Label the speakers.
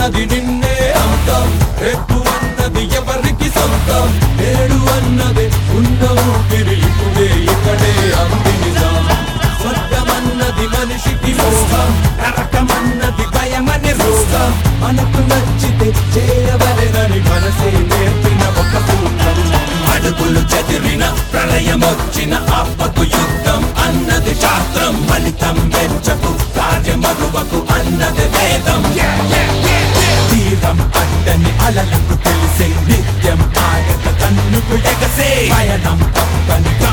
Speaker 1: అన్నది నిన్నే అంతం రేపు అన్నది ఎవరికి సొంతం నేడు అన్నది ఉన్న ఊపిరి ఇప్పుడే ఇక్కడే అంది నిజం స్వర్గమన్నది మనిషికి మోహం నరకమన్నది భయమని రోగం మనకు నచ్చితే చేయవలెనని మనసే నేర్పిన ఒక సూత్రం అడుగులు చెదిరిన ప్రళయమొచ్చిన ఆపకు యుద్ధం అన్నది శాస్త్రం ఫలితం వెంచకు కార్యమరువకు అన్నది వేదం తీరం అడ్డని అలలకు తెలిసే నిత్యం ఆగత కన్నుకు ఎగసే పయనం తప్పని